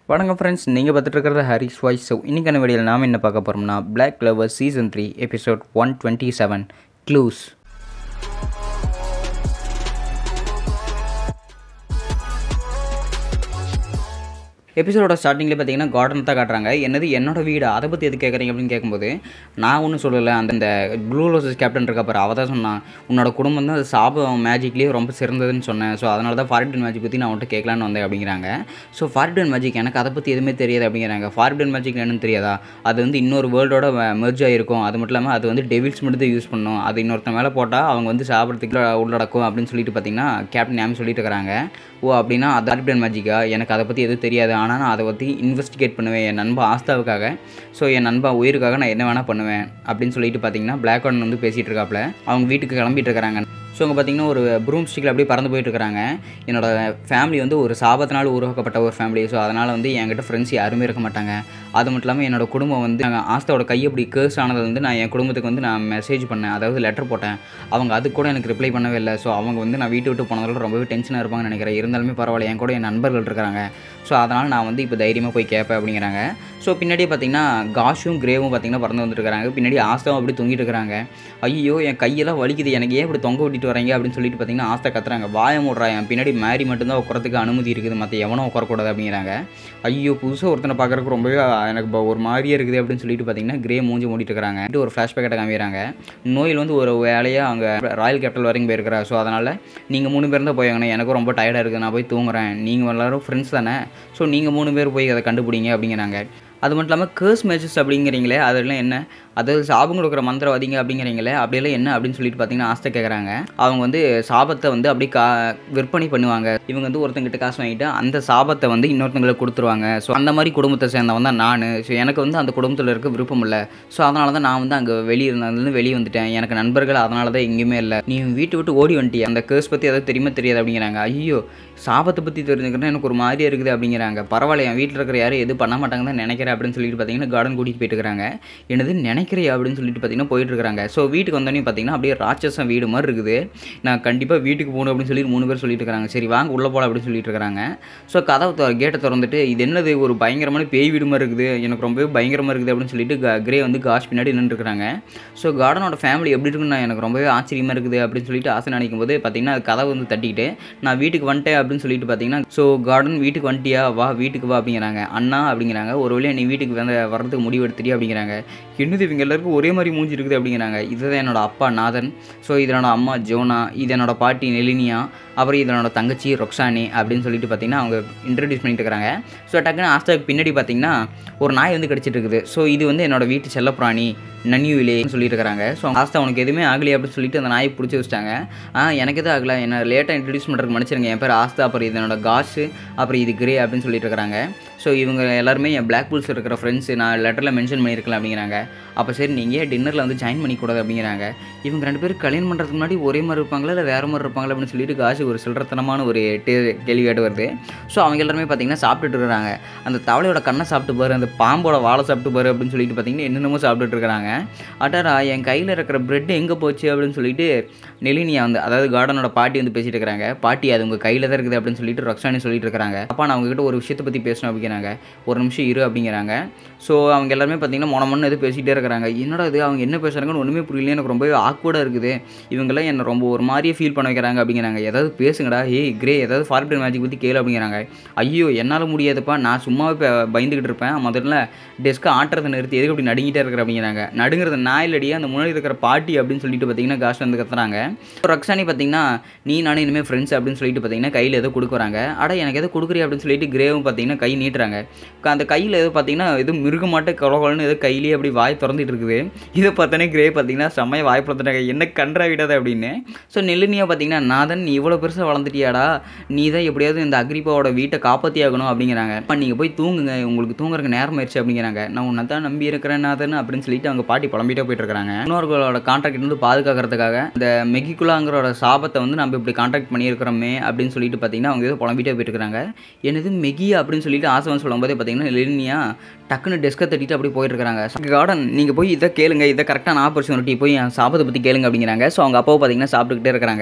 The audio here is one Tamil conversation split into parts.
வணக்கம் ஃப்ரெண்ட்ஸ் நீங்கள் பார்த்துட்டு இருக்கிறது ஹரிஸ் வாய்ஸ் ஸோ இன்றைக்கான வீடியோவில் நாம் என்ன பார்க்க போகிறோம்னா Black Clover season three episode one twenty seven clues எபிசோட ஸ்டார்டிங்கில் பார்த்தீங்கன்னா கார்டன் தான் காட்டுறாங்க என்னது என்னோட வீடு அதை பற்றி எது கேட்குறீங்க அப்படின்னு கேட்கும்போது நான் ஒன்றும் சொல்லலை அந்த இந்த ப்ளூ ரோசஸ் கேப்டன் இருக்கா பாரு அவள் தான் சொன்னான் உன்னோட குடும்பம் தான் அது சாபம் மேஜிக்லேயே ரொம்ப சிறந்ததுன்னு சொன்னேன் ஸோ அதனால தான் ஃபாரிடன் மேஜிக் பற்றி நான் உன்ட்ட கேட்கலான்னு வந்தேன் அப்படிங்கிறாங்க ஸோ ஃபாரிடன் மேஜிக் எனக்கு அதை பற்றி எதுவுமே தெரியாது அப்படிங்கிறாங்க ஃபாரிடன் மேஜிக் என்னன்னு தெரியாதா அது வந்து இன்னொரு வேர்ல்டோட மெர்ஜ் ஆகிருக்கும் அது மட்டும் இல்லாமல் அது வந்து டெவில்ஸ் மட்டும் தான் யூஸ் பண்ணும் அது இன்னொருத்தன் மேலே போட்டால் அவங்க வந்து சாப்பிட்றதுக்கு உள்ளடக்கும் அப்படின்னு சொல்லிட்டு பார்த்தீங்கன்னா கேப்டன் நேம் சொல்லிட்டு இருக்கிறாங்க ஓ அப்படின்னா அது ஃபாரிடன் மேஜிக்கா எனக்கு அதை பற்றி எதுவும் தெரியாது ஆனால் நான் அதை பற்றி இன்வெஸ்டிகேட் பண்ணுவேன் என் நண்பா ஆஸ்தாவுக்காக ஸோ என் நண்பா உயிருக்காக நான் என்ன வேணால் பண்ணுவேன் அப்படின்னு சொல்லிட்டு பார்த்தீங்கன்னா பிளாக் ஒன் வந்து பேசிகிட்டு இருக்காப்புல அவங்க வீட்டுக்கு கிளம்பிட்டு இருக்கிறாங்க ஸோ அங்கே பார்த்தீங்கன்னா ஒரு ப்ரூம் ஸ்டிக்கில் அப்படியே பறந்து போயிட்டு இருக்கிறாங்க என்னோட ஃபேமிலி வந்து ஒரு சாபத்தினால் உருவாக்கப்பட்ட ஒரு ஃபேமிலி ஸோ அதனால் வந்து என்கிட்ட ஃப்ரெண்ட்ஸ் யாருமே இருக்க மாட்டாங்க அது மட்டும் இல்லாமல் என்னோட குடும்பம் வந்து நாங்கள் ஆஸ்தாவோட கை அப்படி கேர்ஸ் ஆனது வந்து நான் என் குடும்பத்துக்கு வந்து நான் மெசேஜ் பண்ணேன் அதாவது லெட்டர் போட்டேன் அவங்க அது கூட எனக்கு ரிப்ளை பண்ணவே இல்லை ஸோ அவங்க வந்து நான் வீட்டு விட்டு போனதால ரொம்பவே டென்ஷனாக இருப்பாங்கன்னு நினைக்கிறேன் இருந்தாலுமே பரவாயில்ல என் கூட என் நண்பர்கள் இருக்கிறாங்க ஸோ அதனால் நான் வந்து இப்போ தைரியமாக போய் கேட்பேன் அப்படிங்கிறாங்க ஸோ பின்னாடியே பார்த்தீங்கன்னா காஷும் கிரேவும் பார்த்தீங்கன்னா பறந்து வந்துருக்காங்க பின்னாடி ஆஸ்தாவும் அப்படி தொங்கிட்டு இருக்கிறாங்க ஐயோ என் கையெல்லாம் வலிக்குது எனக்கு ஏன் இப்படி தொங்க விட்டுட்டு வரீங்க அப்படின்னு சொல்லிட்டு பார்த்தீங்கன்னா ஆஸ்தா கத்துறாங்க வாய மூடுறா என் பின்னாடி மேரி மட்டும்தான் உட்கறதுக்கு அனுமதி இருக்குது மற்ற எவனும் உட்காரக்கூடாது அப்படிங்கிறாங்க ஐயோ புதுசாக ஒருத்தனை பார்க்குறக்கு ரொம்பவே எனக்கு இப்போ ஒரு மாதிரியே இருக்குது அப்படின்னு சொல்லிட்டு பார்த்தீங்கன்னா கிரே மூஞ்சி மூடிட்டு இருக்கிறாங்க ஒரு ஃப்ளாஷ்பேக்கை காமிக்கிறாங்க நோயில் வந்து ஒரு வேலையாக அவங்க ராயல் கேபிட்டல் வரைக்கும் போயிருக்கிறா ஸோ அதனால் நீங்கள் மூணு பேர் தான் போயாங்கண்ணே எனக்கும் ரொம்ப டயர்டாக இருக்குது நான் போய் தூங்குறேன் நீங்கள் எல்லாரும் ஃப்ரெண்ட்ஸ் தானே ஸோ நீங்கள் மூணு பேர் போய் அதை கண்டுபிடிங்க அப்படிங்கிறாங்க அது மட்டும் இல்லாமல் கேர்ஸ் மேட்சஸ் அப்படிங்கிறீங்களே அதெல்லாம் என்ன அதாவது சாபம் கொடுக்குற மந்திரவாதிங்க அப்படிங்கிறீங்களே அப்படியெல்லாம் என்ன அப்படின்னு சொல்லிட்டு பார்த்தீங்கன்னா ஆஸ்தை கேட்குறாங்க அவங்க வந்து சாபத்தை வந்து அப்படி கா விற்பனை பண்ணுவாங்க இவங்க வந்து ஒருத்தங்கிட்ட காசு வாங்கிட்டு அந்த சாபத்தை வந்து இன்னொருத்தங்களுக்கு கொடுத்துருவாங்க ஸோ அந்த மாதிரி குடும்பத்தை சேர்ந்தவன் தான் நான் ஸோ எனக்கு வந்து அந்த குடும்பத்தில் இருக்க விருப்பம் இல்லை ஸோ அதனால தான் நான் வந்து அங்கே வெளியே இருந்ததுலேருந்து வெளியே வந்துட்டேன் எனக்கு நண்பர்கள் அதனால தான் எங்கேயுமே இல்லை நீ வீட்டு விட்டு ஓடி வந்துட்டிய அந்த கேர்ஸ் பற்றி எதாவது தெரியுமா தெரியாது அப்படிங்கிறாங்க ஐயோ சாபத்தை பற்றி தெரிஞ்சுக்கிறேன் எனக்கு ஒரு மாதிரியா இருக்குது அப்படிங்கிறாங்க பரவாயில்ல என் வீட்டில் இருக்கிற யாரும் எது பண்ண மாட்டாங்கன்னு தான் நினைக்கிறேன் அப்படின்னு சொல்லிட்டு பார்த்தீங்கன்னா கார்டன் கூட்டிகிட்டு போயிட்டு இருக்காங்க எனது நினைக்கிறியா அப்படின்னு சொல்லிட்டு பார்த்தீங்கன்னா போயிட்டு இருக்காங்க ஸோ வீட்டுக்கு வந்தோடனே பார்த்தீங்கன்னா அப்படியே ராட்சசம் வீடு மாதிரி இருக்குது நான் கண்டிப்பாக வீட்டுக்கு போகணும் அப்படின்னு சொல்லிட்டு மூணு பேர் சொல்லிட்டு இருக்காங்க சரி வாங்க உள்ளே போகலாம் அப்படின்னு சொல்லிட்டு இருக்காங்க ஸோ கதவை திற கேட்டை திறந்துட்டு இது என்னது ஒரு பயங்கரமான பேய் வீடு மாதிரி இருக்குது எனக்கு ரொம்பவே பயங்கரமாக இருக்குது அப்படின்னு சொல்லிட்டு கிரே வந்து காஷ் பின்னாடி நின்றுருக்காங்க ஸோ கார்டனோட ஃபேமிலி எப்படி இருக்குன்னு எனக்கு ரொம்பவே ஆச்சரியமாக இருக்குது அப்படின்னு சொல்லிட்டு ஆசை நினைக்கும் போது பார்த்தீங்கன்னா அது கதவை வந்து தட்டிக்கிட்டு நான் வீட்டுக்கு வந்துட்டேன் அப்படின்னு சொல்லிட்டு பார்த்தீங்கன்னா ஸோ கார்டன் வீட்டுக்கு வந்துட்டியா வா வீட்டுக்கு வா அப்படிங்கிறாங்க அண்ணா அப்படிங்கிறாங்க ஒரு வழியாக நீ வீட்டுக்கு வந்து வர்றதுக்கு முடிவு எடுத்துட்டியா அப்படிங்கிறாங்க என்னது இவங்க எல்லாருக்கும் ஒரே மாதிரி மூஞ்சி இருக்குது அப்படிங்கிறாங்க இதுதான் என்னோட அப்பா நாதன் ஸோ இது என்னோட அம்மா ஜோனா இது என்னோட பாட்டி நெலினியா அப்புறம் இது என்னோட தங்கச்சி ரொக்ஸானி அப்படின்னு சொல்லிட்டு பார்த்தீங்கன்னா அவங்க இன்ட்ரடியூஸ் பண்ணிட்டு இருக்காங்க ஸோ டக்குன்னு ஆஸ்தாவுக்கு பின்னாடி பார்த்தீங்கன்னா ஒரு நாய் வந்து கடிச்சிட்டு இருக்குது ஸோ இது வந்து என்னோட வீட்டு செல்லப்பிராணி நன்யூவிலேன்னு சொல்லிட்டு இருக்காங்க ஸோ ஆஸ்தா உனக்கு எதுவுமே ஆகலையே அப்படின்னு சொல்லிட்டு அந்த நாயை பிடிச்சி வச்சிட்டாங்க ஆ எனக்கு எதுவும் ஆகலை என்ன லேட்டாக இன்ட்ரடியூஸ் பண்ணுறதுக்கு மன்னிச்சிருங்க என் பேர் ஆஸ்தா அப்புறம் இது என்னோட காசு அப்புறம் இது கிரே அப்படின்னு சொல்லிட்டு இருக்காங்க ஸோ இவங்க எல்லாருமே என் பிளாக் புல்ஸ் இருக்கிற ஃப்ரெண்ட்ஸு நான் லெட்டரில் மென்ஷன் பண்ணியிருக்கலாம் அப்படிங்கிறாங்க அப்போ சரி நீங்கள் டின்னரில் வந்து ஜாயின் பண்ணிக்கூடாது அப்படிங்கிறாங்க இவங்க ரெண்டு பேரும் கல்யாணம் பண்ணுறதுக்கு முன்னாடி ஒரே மாதிரி இருப்பாங்களா இல்லை வேறு மாதிரி இருப்பாங்களா அப்படின்னு சொல்லிட்டு காசு ஒரு சில்லறத்தனமான ஒரு டே கேள்வி கேட்டு வருது ஸோ அவங்க எல்லாருமே பார்த்தீங்கன்னா சாப்பிட்டுட்டு இருக்கிறாங்க அந்த தவளையோட கண்ணை சாப்பிட்டு பாரு அந்த பாம்போட வாழை சாப்பிட்டு பாரு அப்படின்னு சொல்லிட்டு பார்த்தீங்கன்னா என்னென்னமோ சாப்பிட்டுட்டு இருக்கிறாங்க அட்டாரா என் கையில் இருக்கிற பிரெட் எங்கே போச்சு அப்படின்னு சொல்லிட்டு நெலினியா வந்து அதாவது கார்டனோட பாட்டி வந்து பேசிட்டு இருக்கிறாங்க பாட்டி அது உங்கள் கையில் தான் இருக்குது அப்படின்னு சொல்லிட்டு ரக்ஷானி சொல்லிட்டு இருக்காங்க அப்பா நான் அவங்ககிட்ட ஒரு விஷயத்தை பற்றி பேசணும் அப்படிங்கிறாங்க ஒரு நிமிஷம் இரு அப்படிங்கிறாங்க ஸோ அவங்க எல்லாருமே பார்த்தீங்கன்னா மொன மொன்னு எது பேசிகிட்டே இருக்கிறாங்க என்னடா இது அவங்க என்ன பேசுகிறாங்கன்னு ஒன்றுமே புரியல எனக்கு ரொம்பவே ஆக்வர்டாக இருக்குது இவங்கெல்லாம் என்னை ரொம்ப ஒரு மாதிரியே ஃபீல் பண்ண வைக்கிறாங்க அப்படிங்கிறாங்க ஏதாவது பேசுங்கடா ஏய் கிரே ஏதாவது ஃபார்பிடன் மேஜிக் பற்றி கேளு அப்படிங்கிறாங்க ஐயோ என்னால் முடியாதுப்பா நான் சும்மாவே இப்போ பயந்துக்கிட்டு இருப்பேன் முதல்ல டெஸ்க்கை ஆட்டுறதை நிறுத்தி எதுக்கு அப்படி நடுங்கிட்டே இருக்கிற அப்படிங்கிறாங்க நடுங்கிறது நான் இல்லடியே அந்த முன்னாடி இருக்கிற பாட்டி அப்படின்னு சொல்லிட்டு பார்த்தீங்கன்னா காசு வந்து கத்துறாங்க ரக்ஷானி பார்த்தீங்கன்னா நீ நானும் இனிமேல் ஃப்ரெண்ட்ஸ் அப்படின்னு சொல்லிட்டு பார்த்தீங்கன்னா கையில் ஏதோ கொடுக்குறாங்க அட எனக்கு எதோ கொடுக்குறியா அப்படின்னு சொல்லிட்டு கிரேவும் பார்த்தீங்கன்னா கை நீட்டுறாங்க அந்த கையில் எதோ பார்த்தீங்கன்னா எதுவும் மிருகமாட்ட கொலகொலன்னு ஏதோ கையிலேயே அப்படி வாய் திறந்துட்டு இருக்குது இதை பார்த்தோன்னே கிரே பார்த்தீங்கன்னா செம்மையை வாய் பிறந்துட்டாங்க என்ன கன்றா விடாத அப்படின்னு ஸோ நெல்லுனியா பார்த்தீங்கன்னா நாதன் நீ இவ்வளோ பெருசாக வளர்ந்துட்டியாடா நீ தான் எப்படியாவது இந்த அக்ரிப்பாவோட வீட்டை காப்பாற்றி ஆகணும் அப்படிங்கிறாங்க அப்போ நீங்கள் போய் தூங்குங்க உங்களுக்கு தூங்குறதுக்கு நேரம் ஆயிடுச்சு அப்படிங்கிறாங்க நான் உன்னை தான் நம்பி இருக்கிறேன் நாதன் அப்படின்னு சொல்லிட்டு அவங்க பாட்டி புலம்பிட்டே போயிட்டு இருக்காங்க இன்னொருகளோட கான்ட்ராக்ட் வந்து பாதுகாக்கிறதுக்காக இந்த மெகிகுலாங்கிறோட சாபத்தை வந்து நம்ம இப்படி கான்ட்ராக்ட் பண்ணியிருக்கிறோமே அப்படின்னு சொல்லிட்டு பார்த்தீங்கன்னா அவங்க ஏதோ புலம்பிட்டே போயிட்டு இருக்காங்க எனது மெகி அப்படின்னு சொல்லிட்டு ஆசவன் சொல்லும்போது பார்த்தீங்கன்னா லெனியா டக்குன்னு டெஸ்க்கை தட்டிட்டு அப்படி போயிட்டு இருக்காங்க கார்டன் நீங்கள் போய் இதை கேளுங்க இதை கரெக்டான ஆப்பர்ச்சுனிட்டி போய் என் சாபத்தை பற்றி கேளுங்க அப்படிங்கிறாங்க ஸோ அவங்க அப்பாவை பார்த்தீங்கன்னா சாப்பிட்டுக்கிட்டே இருக்கிறாங்க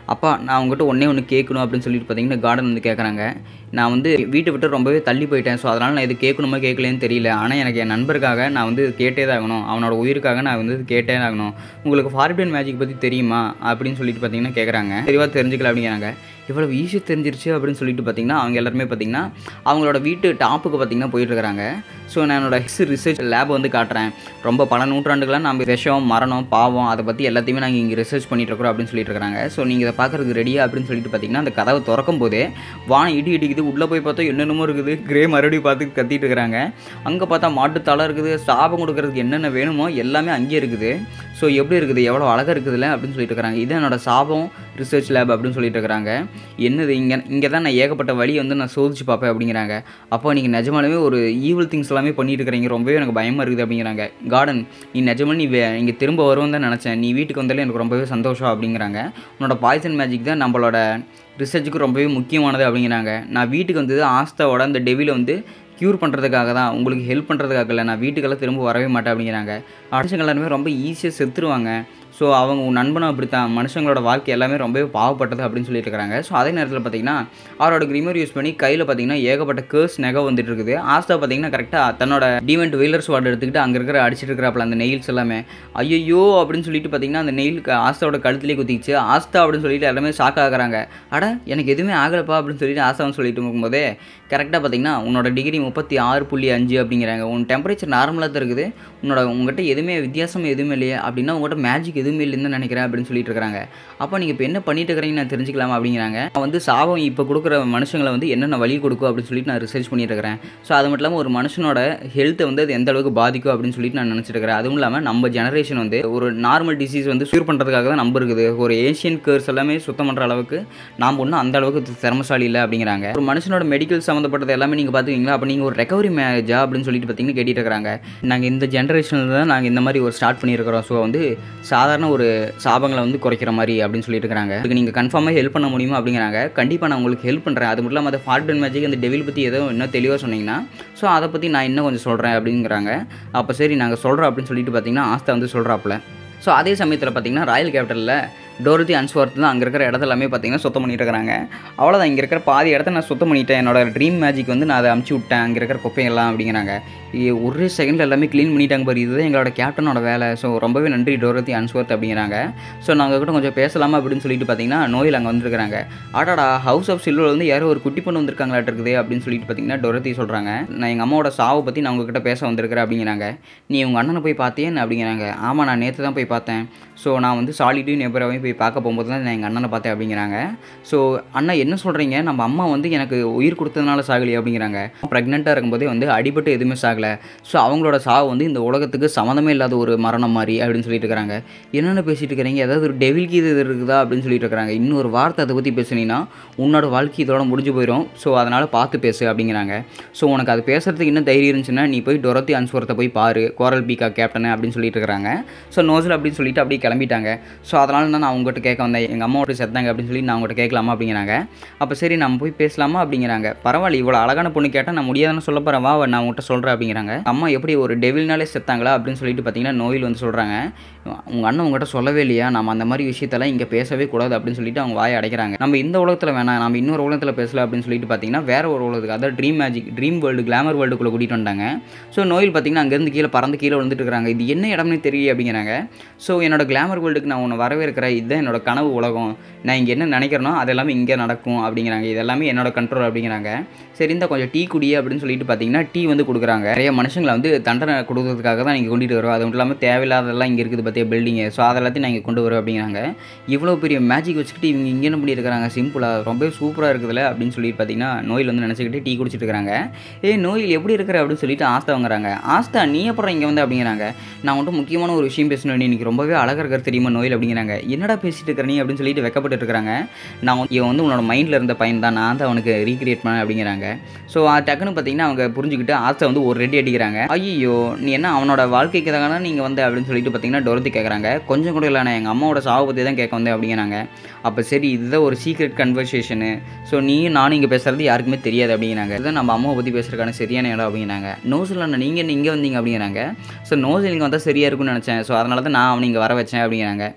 அப்பா நான் உங்ககிட்ட ஒன்றே ஒன்று கேட்கணும் அப்படின்னு சொல்லிட்டு பார்த்தீங்கன்னா கார்டன் வந்து கேட்குறாங்க நான் வந்து வீட்டை விட்டு ரொம்பவே தள்ளி போயிட்டேன் ஸோ அதனால் நான் இது கேட்கணுமா கேட்கலன்னு தெரியல ஆனால் எனக்கு என் நண்பருக்காக நான் வந்து கேட்டே தான் ஆகணும் அவனோட உயிருக்காக நான் வந்து கேட்டே தான் ஆகணும் உங்களுக்கு ஃபார்பியன் மேஜிக் பற்றி தெரியுமா அப்படின்னு சொல்லிட்டு பார்த்தீங்கன்னா கேட்குறாங்க தெளிவாக தெரிஞ்சுக்கல அப்படிங்கிறாங்க இவ்வளவு ஈஸியாக தெரிஞ்சிருச்சு அப்படின்னு சொல்லிட்டு பார்த்தீங்கன்னா அவங்க எல்லாருமே பார்த்தீங்கன்னா அவங்களோட வீட்டு டாப்புக்கு பார்த்தீங்கன்னா போயிட்டு இருக்காங்க ஸோ நான் என்னோட ஹெக்ஸ் ரிசர்ச் லேப் வந்து காட்டுறேன் ரொம்ப பல நூற்றாண்டுகளாக நம்ம விஷம் மரணம் பாவம் அதை பற்றி எல்லாத்தையுமே நாங்கள் இங்கே ரிசர்ச் பண்ணிட்டு இருக்கிறோம் அப்படின்னு சொல்லிட்டு இருக்காங்க ஸோ நீங்கள் இதை பார்க்குறதுக்கு ரெடியா அப்படின்னு சொல்லிட்டு பார்த்தீங்கன்னா அந்த கதவை திறக்கும் போதே வானம் இடி இடிக்குது உள்ளே போய் பார்த்தா என்னென்னமோ இருக்குது கிரே மறுபடியும் பார்த்து கத்திட்டு இருக்கிறாங்க அங்கே பார்த்தா மாட்டுத்தலை இருக்குது சாபம் கொடுக்கறதுக்கு என்னென்ன வேணுமோ எல்லாமே அங்கேயே இருக்குது ஸோ எப்படி இருக்குது எவ்வளோ அழகாக இருக்குதுல்ல அப்படின்னு சொல்லிட்டு இருக்கிறாங்க இது என்னோட சாபம் ரிசர்ச் லேப் அப்படின்னு சொல்லிட்டு இருக்கிறாங்க என்னது இங்கே இங்கே தான் நான் ஏகப்பட்ட வழி வந்து நான் சோதிச்சு பார்ப்பேன் அப்படிங்கிறாங்க அப்போ நீங்கள் நிஜமாலுமே ஒரு ஈவில் திங்ஸ் எல்லாமே பண்ணிட்டு இருக்கிறீங்க ரொம்பவே எனக்கு பயமாக இருக்குது அப்படிங்கிறாங்க கார்டன் நீ நிஜமா நீ வே- இங்கே திரும்ப வருவோம் தான் நினச்சேன் நீ வீட்டுக்கு வந்தாலே எனக்கு ரொம்பவே சந்தோஷம் அப்படிங்கிறாங்க உன்னோட பாய்சன் மேஜிக் தான் நம்மளோட ரிசர்ச்சுக்கு ரொம்பவே முக்கியமானது அப்படிங்கிறாங்க நான் வீட்டுக்கு வந்தது ஆஸ்தாவோட அந்த டெவில வந்து க்யூர் பண்ணுறதுக்காக தான் உங்களுக்கு ஹெல்ப் பண்ணுறதுக்காக இல்லை நான் வீட்டுக்கெல்லாம் திரும்ப வரவே மாட்டேன் அப்படிங்கிறாங்க மனுஷங்க எல்லாருமே ரொம்ப ஈஸியாக செத்துருவாங்க ஸோ அவங்க உன் நண்பனும் அப்படித்தான் மனுஷங்களோட வாழ்க்கை எல்லாமே ரொம்பவே பாவப்பட்டது அப்படின்னு சொல்லிட்டு இருக்காங்க ஸோ அதே நேரத்தில் பார்த்தீங்கன்னா அவரோட கிரிமர் யூஸ் பண்ணி கையில் பார்த்தீங்கன்னா ஏகப்பட்ட கேர்ஸ் நெகை வந்துட்டு இருக்குது ஆஸ்தா பார்த்தீங்கன்னா கரெக்டாக தன்னோட டீவெண்ட் வீலர்ஸ் வார்டு எடுத்துக்கிட்டு அங்கே இருக்கிற அடிச்சிட்டு இருக்கிறாப்புல அந்த நெயில்ஸ் எல்லாமே ஐயோ அப்படின்னு சொல்லிட்டு பார்த்தீங்கன்னா அந்த நெயில் ஆஸ்தாவோட கழுத்துலேயே குத்திச்சு ஆஸ்தா அப்படின்னு சொல்லிட்டு எல்லாமே ஷாக் ஆகுறாங்க அட எனக்கு எதுவுமே ஆகலப்பா அப்படின்னு சொல்லிட்டு ஆஸ்தாவும் சொல்லிட்டு இருக்கும்போதே கரெக்டாக பார்த்தீங்கன்னா உன்னோட டிகிரி முப்பத்தி ஆறு புள்ளி அஞ்சு அப்படிங்கிறாங்க உன் டெம்பரேச்சர் நார்மலாக தான் இருக்குது உன்னோட உங்ககிட்ட எதுவுமே வித்தியாசம் எதுவுமே இல்லையே அப்படின்னா உங்கள்கிட்ட மேஜிக் எதுவுமே இல்லைன்னு நினைக்கிறேன் அப்படின்னு சொல்லிட்டு இருக்காங்க அப்போ நீங்கள் இப்போ என்ன பண்ணிட்டு இருக்கிறீங்கன்னு நான் தெரிஞ்சுக்கலாமா அப்படிங்கிறாங்க நான் வந்து சாபம் இப்போ கொடுக்குற மனுஷங்களை வந்து என்னென்ன வழி கொடுக்கும் அப்படின்னு சொல்லிட்டு நான் ரிசர்ச் பண்ணிட்டு இருக்கிறேன் ஸோ அது மட்டும் இல்லாமல் ஒரு மனுஷனோட ஹெல்த்தை வந்து அது எந்த அளவுக்கு பாதிக்கும் அப்படின்னு சொல்லிட்டு நான் நினச்சிட்டு இருக்கிறேன் அதுவும் இல்லாமல் நம்ம ஜெனரேஷன் வந்து ஒரு நார்மல் டிசீஸ் வந்து க்யூர் பண்ணுறதுக்காக தான் நம்ப இருக்குது ஒரு ஏஷியன் கேர்ஸ் எல்லாமே சுத்தம் பண்ணுற அளவுக்கு நாம் ஒன்றும் அந்த அளவுக்கு திறமசாலி இல்லை அப்படிங்கிறாங்க ஒரு மனுஷனோட மெடிக்கல் சம்மந்தப்பட்டது எல்லாமே நீங்கள் பார்த்துக்கிங்களா அப்போ நீங்கள் ஒரு ரெக்கவரி மேரேஜா அப்படின்னு சொல்லிட்டு பார்த்தீங்கன்னா கேட்டுட்டு இருக்காங்க நாங்கள் இந்த ஜென்ரேஷனில் தான் நாங்கள் இந்த மாதிரி ஒரு ஸ்டார்ட் பண்ணியிருக்கிறோம் ஸோ வந்து சாதாரண ஒரு சாபங்களை வந்து குறைக்கிற மாதிரி அப்படின்னு சொல்லிட்டு இருக்காங்க இதுக்கு நீங்கள் கன்ஃபார்மாக ஹெல்ப் பண்ண முடியுமா அப்படிங்கிறாங்க கண்டிப்பாக நான் உங்களுக்கு ஹெல்ப் பண்ணுறேன் அது மட்டும் இல்லாமல் அந்த ஃபார்டன் மேஜிக் அந்த டெவில் பற்றி ஏதோ இன்னும் தெளிவாக சொன்னீங்கன்னா ஸோ அதை பற்றி நான் இன்னும் கொஞ்சம் சொல்கிறேன் அப்படிங்கிறாங்க அப்போ சரி நாங்கள் சொல்கிறோம் அப்படின்னு சொல்லிட்டு பார்த்தீங்கன்னா ஆஸ்தா வந்து சொல்கிறாப்புல ஸோ அதே சமயத்தில் பார்த்தீங்கன்னா ராயல் கேபிட்டலில் டோரதி அன்ஸ்வர்த் தான் அங்கே இருக்கிற இடத்த எல்லாமே பார்த்தீங்கன்னா சுத்தம் பண்ணிட்டு இருக்கிறாங்க அவ்வளோதான் இங்கே இருக்கிற பாதி இடத்த நான் சுத்தம் பண்ணிட்டேன் என்னோட ட்ரீம் மேஜிக் வந்து நான் அதை அமுச்சு விட்டேன் அங்கே இருக்கிற குப்பையெல்லாம் அப்படிங்கிறாங்க இ- ஒரே செகண்டில் எல்லாமே க்ளீன் பண்ணிட்டாங்க பாரு இதுதான் எங்களோட கேப்டனோட வேலை ஸோ ரொம்பவே நன்றி டோரதி அன்ஸ்வர்த் அப்படிங்கிறாங்க ஸோ நாங்கள் கிட்ட கொஞ்சம் பேசலாமா அப்படின்னு சொல்லிட்டு பார்த்தீங்கன்னா நோயில் அங்கே வந்திருக்கிறாங்க ஆடாடா ஹவுஸ் ஆஃப் சில்வர் வந்து யாரோ ஒரு குட்டி பொண்ணு வந்திருக்காங்களாட்டு இருக்குது அப்படின்னு சொல்லிட்டு பார்த்தீங்கன்னா டொரத்தி சொல்கிறாங்க நான் எங்கள் அம்மாவோட சாவை பற்றி நான் உங்ககிட்ட பேச வந்திருக்கிறேன் அப்படிங்கிறாங்க நீ உங்கள் அண்ணனை போய் பார்த்தியேன்னு அப்படிங்கிறாங்க ஆமாம் நான் நேற்று தான் போய் பார்த்தேன் ஸோ நான் வந்து சாலிட்டையும் நெபராவையும் போய் பார்க்க போகும்போது தான் நான் எங்கள் அண்ணனை பார்த்தேன் அப்படிங்கிறாங்க ஸோ அண்ணா என்ன சொல்கிறீங்க நம்ம அம்மா வந்து எனக்கு உயிர் கொடுத்ததுனால சாகலி அப்படிங்கிறாங்க ப்ரெக்னெண்ட்டாக இருக்கும்போதே வந்து அடிபட்டு எதுவுமே சாகலை ஸோ அவங்களோட சாவு வந்து இந்த உலகத்துக்கு சம்மந்தமே இல்லாத ஒரு மரணம் மாதிரி அப்படின்னு சொல்லிட்டு இருக்கிறாங்க என்னென்ன பேசிட்டு இருக்கிறீங்க ஏதாவது ஒரு டெவில் கீது இது இருக்குதா அப்படின்னு சொல்லிட்டு இருக்கிறாங்க இன்னொரு வார்த்தை அதை பற்றி பேசுனீங்கன்னா உன்னோட வாழ்க்கை இதோட முடிஞ்சு போயிடும் ஸோ அதனால் பார்த்து பேசு அப்படிங்கிறாங்க ஸோ உனக்கு அது பேசுறதுக்கு இன்னும் தைரியம் இருந்துச்சுன்னா நீ போய் டொரத்தி அன்ஸ்வரத்தை போய் பாரு கோரல் பீகா கேப்டன் அப்படின்னு சொல்லிட்டு இருக்கிறாங்க ஸோ நோசல் அப்படின்னு சொல்லிட்டு அப்படியே கிளம்பிட்டாங்க ஸோ அதனால தான் நான் அவங்ககிட்ட கேட்க வந்தேன் எங்கள் அம்மாவோட செத்தாங்க அப்படின்னு சொல்லி நான் அவங்ககிட்ட கேட்கலாமா அப்படிங்கிறாங்க அப்போ சரி நம்ம போய் பேசலாமா அப்படிங்கிறாங்க பரவாயில்ல இவ்வளோ அழகான பொண்ணு கேட்டால் நான் முடியாதுன்னு சொல்ல போகிறேன் வா நான் உங்கள்கிட்ட சொல்கிறேன் அப்படிங்கிறாங்க அம்மா எப்படி ஒரு டெவில்னாலே செத்தாங்களா அப்படின்னு சொல்லிட்டு பார்த்தீங்கன்னா நோயில் வந்து சொல்கிறாங்க உங்கள் அண்ணன் உங்கள்கிட்ட சொல்லவே இல்லையா நம்ம அந்த மாதிரி விஷயத்தெல்லாம் இங்கே பேசவே கூடாது அப்படின்னு சொல்லிட்டு அவங்க வாயை அடைக்கிறாங்க நம்ம இந்த உலகத்தில் வேணாம் நம்ம இன்னொரு உலகத்தில் பேசல அப்படின்னு சொல்லிட்டு பார்த்தீங்கன்னா வேற ஒரு உலகத்துக்கு அதாவது dream magic dream world glamour வேர்ல்டுக்குள்ளே கூட்டிகிட்டு வந்தாங்க ஸோ நோயில் பார்த்தீங்கன்னா அங்கேருந்து கீழே பறந்து கீழே விழுந்துட்டு இருக்காங்க இது என்ன இடம்னு தெரியல அப்படிங்கிறாங்க ஸோ என்னோட கிளாமர் வேர்ல்டுக்கு நான் உன்னை வரவேற்கிறேன் இதுதான் என்னோட கனவு உலகம் நான் இங்கே என்ன நினைக்கிறேனோ அது எல்லாமே இங்கே நடக்கும் அப்படிங்கிறாங்க இது எல்லாமே என்னோட கண்ட்ரோல் அப்படிங்கிறாங்க சரி இந்த கொஞ்சம் டீ குடி அப்படின்னு சொல்லிட்டு பார்த்தீங்கன்னா டீ வந்து கொடுக்குறாங்க நிறைய மனுஷங்களை வந்து தண்டனை கொடுக்கறதுக்காக தான் நீங்கள் கொண்டுட்டு வரோம் அது மட்டும் இல்லாமல் தேவையில்லாததெல்லாம் இங்கே இருக்குது பார்த்தியா பில்டிங்கு ஸோ அதெல்லாத்தையும் நான் இங்கே கொண்டு வரோம் அப்படிங்கிறாங்க இவ்வளோ பெரிய மேஜிக் வச்சுக்கிட்டு இவங்க இங்கே என்ன பண்ணியிருக்கிறாங்க சிம்பிளாக ரொம்பவே சூப்பராக இருக்குதுல்ல அப்படின்னு சொல்லிட்டு பார்த்தீங்கன்னா நோயில் வந்து நினச்சிக்கிட்டு டீ குடிச்சிட்டு இருக்காங்க ஏ நோயில் எப்படி இருக்கிற அப்படின்னு சொல்லிட்டு ஆஸ்தா வாங்குறாங்க ஆஸ்தா நீ அப்புறம் இங்கே வந்து அப்படிங்கிறாங்க நான் வந்துட்டு முக்கியமான ஒரு விஷயம் பேசணும் இன்னைக்கு ரொம்பவே அழகாக இருக்கிற தெரியுமா நோயில் அப்படிங்கிறாங்க என்னடா பேசிட்டு இருக்கிற நீ அப்படின்னு சொல்லிட்டு வெக்கப்பட்டு இருக்கிறாங்க நான் வந்து- இவன் வந்து உன்னோட மைண்டில் இருந்த பையன் தான் நான் தான் அவனுக்கு ரீக்ரியேட் பண்ணேன் அப்படிங்கிறாங்க ஸோ டக்குன்னு பார்த்தீங்கன்னா அவங்க புரிஞ்சுக்கிட்டு ஆஸ்தா வந்து ஒரு ரெடி அடிக்கிறாங்க ஐயோ நீ என்ன அவனோட வாழ்க்கைக்கு தானே நீங்கள் வந்த அப்படின்னு சொல்லிட்டு பார்த்தீங்கன்னா டொரத்தி கேட்குறாங்க கொஞ்சம் கூட இல்லை நான் எங்கள் அம்மாவோட சாவை பற்றி தான் கேட்க வந்தேன் அப்படிங்கிறாங்க அப்போ சரி இதுதான் ஒரு சீக்ரெட் கன்வர்சேஷனு ஸோ நீயும் நானும் இங்கே பேசுறது யாருக்குமே தெரியாது அப்படிங்கிறாங்க இதுதான் நம்ம அம்மாவை பற்றி பேசுறதுக்கான சரியான இடம் அப்படிங்கிறாங்க நோசில் நீங்கள் இங்கே வந்தீங்க அப்படிங்கிறாங்க ஸோ நோசில் இங்கே வந்தால் சரியாக இருக்கும்னு நினச்சேன் ஸோ அதனால தான் நான் அவனை இங்கே வர வச்சேன் அப்படிங்கிறாங்க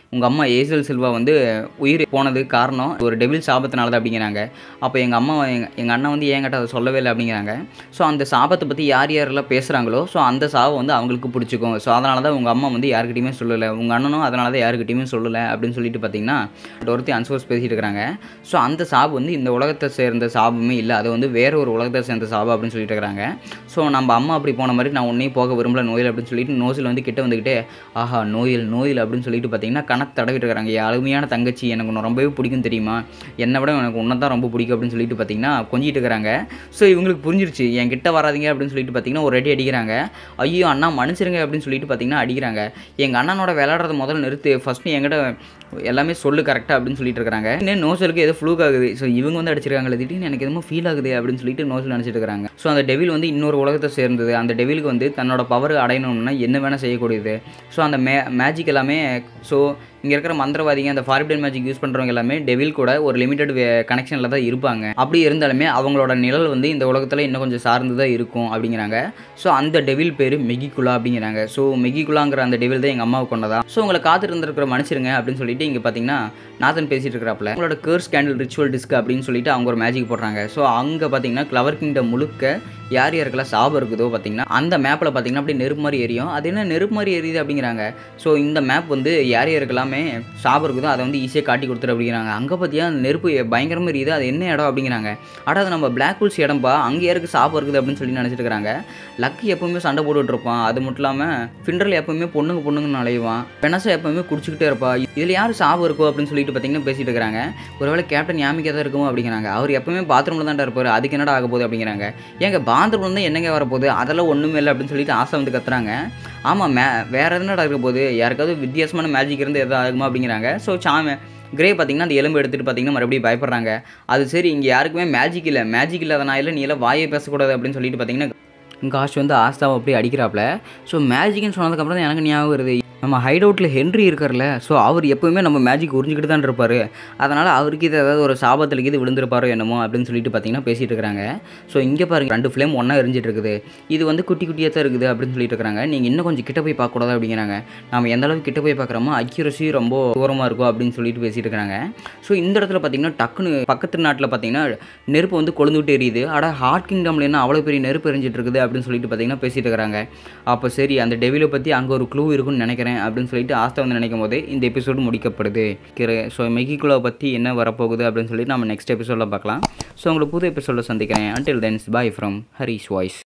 உங்கள் அம்மா ஏசல் சில்வா வந்து உயிர் போனது காரணம் ஒரு டெவில் சாபத்தினால தான் அப்படிங்கிறாங்க அப்போ எங்கள் அம்மா எங்கள் எங்கள் அண்ணன் வந்து என்கிட்ட அதை சொல்லவே இல்லை அப்படிங்கிறாங்க ஸோ அந்த சாபத்தை பற்றி யார் யாரெல்லாம் பேசுகிறாங்களோ ஸோ அந்த சாபம் வந்து அவங்களுக்கு பிடிச்சிக்கும் ஸோ அதனால தான் உங்கள் அம்மா வந்து யாருக்கிட்டையுமே சொல்லலை உங்கள் அண்ணனும் அதனால தான் யாருக்கிட்டையுமே சொல்லலை அப்படின்னு சொல்லிட்டு பார்த்தீங்கன்னா ஒருத்தி அன்சோர்ஸ் பேசிட்டு இருக்கிறாங்க ஸோ அந்த சாபு வந்து இந்த உலகத்தை சேர்ந்த சாபமே இல்லை அது வந்து வேற ஒரு உலகத்தை சேர்ந்த சாபம் அப்படின்னு சொல்லிட்டு இருக்கிறாங்க ஸோ நம்ம அம்மா அப்படி போன மாதிரி நான் உன்னையும் போக விரும்பல நோயில் அப்படின்னு சொல்லிட்டு நோசில் வந்து கிட்ட வந்துக்கிட்டே ஆஹா நோயில் நோயில் அப்படின்னு சொல்லிட்டு பார்த்தீங்கன்னா கணக்கு தடவிட்டு இருக்கிறாங்க என் அருமையான தங்கச்சி எனக்கு உன்னை ரொம்பவே பிடிக்கும் தெரியுமா என்னை விட எனக்கு உன்னை தான் ரொம்ப பிடிக்கும் அப்படின்னு சொல்லிட்டு பார்த்தீங்கன்னா கொஞ்சிட்டு இருக்கிறாங்க ஸோ இவங்களுக்கு புரிஞ்சிருச்சு என் கிட்ட வராதீங்க அப்படின்னு சொல்லிட்டு பார்த்தீங்கன்னா ஒரு அடி அடிக்கிறாங்க ஐயோ அண்ணா மன்னிச்சிருங்க அப்படின்னு சொல்லிட்டு பார்த்தீங்கன்னா அடிக்கிறாங்க எங்கள் அண்ணனோட விளையாடுறத முதல்ல நிறுத்து ஃபஸ்ட்டு என்கிட்ட எல்லாமே சொல்லு கரெக்டாக அப்படின்னு சொல்லிட்டு இருக்காங்க இன்னும் நோசலுக்கு ஏதோ ஃப்ளூக் ஆகுது ஸோ இவங்க வந்து அடிச்சிருக்காங்களே திடீர்னு எனக்கு எதுவும் ஃபீல் ஆகுது அப்படின்னு சொல்லிட்டு நோசல் நினச்சிட்டு இருக்காங்க ஸோ அந்த டெவில் வந்து இன்னொரு உலகத்தை சேர்ந்தது அந்த டெவிலுக்கு வந்து தன்னோட பவர் அடையணும்னா என்ன வேணால் செய்யக்கூடியது ஸோ அந்த மே மேஜிக் எல்லாமே ஸோ இங்கே இருக்கிற மந்திரவாதிங்க அந்த ஃபாரிபிடன் மேஜிக் யூஸ் பண்ணுறவங்க எல்லாமே டெவில் கூட ஒரு லிமிட்டட் கனெக்ஷனில் தான் இருப்பாங்க அப்படி இருந்தாலுமே அவங்களோட நிழல் வந்து இந்த உலகத்தில் இன்னும் கொஞ்சம் சார்ந்து தான் இருக்கும் அப்படிங்கிறாங்க ஸோ அந்த டெவில் பேர் மெகிகுலா அப்படிங்கிறாங்க ஸோ மெகிகுலாங்கிற அந்த டெவில் தான் எங்கள் அம்மாவுக்கு கொண்டதா ஸோ உங்களை காத்துட்டு இருந்திருக்கிற மனுஷருங்க அப்படின்னு சொல்லிட்டு இங்கே பார்த்தீங்கன்னா நாதன் பேசிட்டு இருக்கிறாப்புல உங்களோட கேர்ஸ் கேண்டில் ரிச்சுவல் டிஸ்க் அப்படின்னு சொல்லிட்டு அவங்க ஒரு மேஜிக் போடுறாங்க ஸோ அங்கே பார்த்தீங்கன்னா கிளவர் கிங்டம் முழுக்க யார் யாருக்கெல்லாம் சாபம் இருக்குதோ பார்த்தீங்கன்னா அந்த மேப்பில் பார்த்தீங்கன்னா அப்படியே நெருப்பு மாதிரி எரியும் அது என்ன நெருப்பு மாதிரி எரியுது அப்படிங்கிறாங்க ஸோ இந்த மேப் வந்து யார் யாருக்கெல்லாமே சாபம் இருக்குதோ அதை வந்து ஈஸியாக காட்டி கொடுத்துரு அப்படிங்கிறாங்க அங்கே பார்த்தியா அந்த நெருப்பு பயங்கரமாக எரியுது அது என்ன இடம் அப்படிங்கிறாங்க ஆனால் அது நம்ம பிளாக் ஹோல்ஸ் இடம்பா அங்கே யாருக்கு சாபம் இருக்குது அப்படின்னு சொல்லி நினச்சிட்டு இருக்காங்க லக்கி எப்பவுமே சண்டை போட்டுட்டு இருப்பான் அது மட்டும் இல்லாமல் ஃபிண்டரில் எப்பவுமே பொண்ணுங்க பொண்ணுங்க அலைவான் பெனசா எப்பவுமே குடிச்சிக்கிட்டே இருப்பா இதில் யார் சாபம் இருக்கோ அப்படின்னு சொல்லிட்டு பார்த்தீங்கன்னா பேசிட்டு இருக்காங்க ஒருவேளை கேப்டன் யாமிக்கா தான் இருக்குமோ அப்படிங்கிறாங்க அவர் எப்பவுமே பாத்ரூமில் தான் இருப்பார் அதுக்கு என்னடா ஆக போகுது அப்படிங்கிறாங்க ஏங்க பாத்ரூம் தான் என்னங்க வரப்போகுது அதெல்லாம் ஒன்றுமே இல்லை அப்படின்னு சொல்லிட்டு ஆசை வந்து கத்துறாங்க ஆமாம் மே வேறு எதுனா இருக்க போகுது யாருக்காவது வித்தியாசமான மேஜிக் இருந்து எதாவது ஆகுமா அப்படிங்கிறாங்க ஸோ சாம கிரே பார்த்தீங்கன்னா அந்த எலும்பு எடுத்துகிட்டு பார்த்தீங்கன்னா மறுபடியும் பயப்படுறாங்க அது சரி இங்கே யாருக்குமே மேஜிக் இல்லை மேஜிக் இல்லாத நாயில் நீ எல்லாம் வாயை பேசக்கூடாது அப்படின்னு சொல்லிட்டு பார்த்தீங்கன்னா காஷ் வந்து ஆஸ்தாவை அப்படியே அடிக்கிறாப்புல ஸோ மேஜிக்னு சொன்னதுக்கப்புறம் தான் எனக்கு ஞாபகம் வருது நம்ம ஹைட் அவுட்டில் ஹென்ரி இருக்கார்ல ஸோ அவர் எப்போவுமே நம்ம மேஜிக் உறிஞ்சிக்கிட்டு தான் இருப்பார் அதனால் அவருக்கு இது ஏதாவது ஒரு சாபத்தில் இது விழுந்திருப்பாரோ என்னமோ அப்படின்னு சொல்லிட்டு பார்த்தீங்கன்னா பேசிகிட்டு இருக்கிறாங்க ஸோ இங்கே பாருங்க ரெண்டு ஃப்ளேம் ஒன்றா எரிஞ்சிட்டு இருக்குது இது வந்து குட்டி குட்டியாக தான் இருக்குது அப்படின்னு சொல்லிட்டு இருக்கிறாங்க நீங்கள் இன்னும் கொஞ்சம் கிட்ட போய் பார்க்கக்கூடாது அப்படிங்கிறாங்க நம்ம எந்த அளவுக்கு கிட்ட போய் பார்க்குறோமோ அக்யூரசி ரொம்ப தூரமாக இருக்கும் அப்படின்னு சொல்லிட்டு பேசிட்டு இருக்கிறாங்க ஸோ இந்த இடத்துல பார்த்தீங்கன்னா டக்குன்னு பக்கத்து நாட்டில் பார்த்தீங்கன்னா நெருப்பு வந்து கொழுந்து விட்டு எரியுது ஆனால் ஹார்ட் கிங்டம்ல என்ன அவ்வளோ பெரிய நெருப்பு எரிஞ்சிட்டு இருக்குது அப்படின்னு சொல்லிட்டு பார்த்தீங்கன்னா பேசிட்டு இருக்கிறாங்க அப்போ சரி அந்த டெவிலை பற்றி அங்கே ஒரு க்ளூ இருக்குன்னு நினைக்கிறேன் அப்படின்னு சொல்லிட்டு ஆஸ்தா வந்து நினைக்கும் போதே இந்த எபிசோடு முடிக்கப்படுது ஸோ மெகிகுலோ பற்றி என்ன வரப்போகுது அப்படின்னு சொல்லிட்டு நம்ம நெக்ஸ்ட் எபிசோடில் பார்க்கலாம் ஸோ உங்களுக்கு புது எபிசோடில் சந்திக்கிறேன் until then bye from Harish voice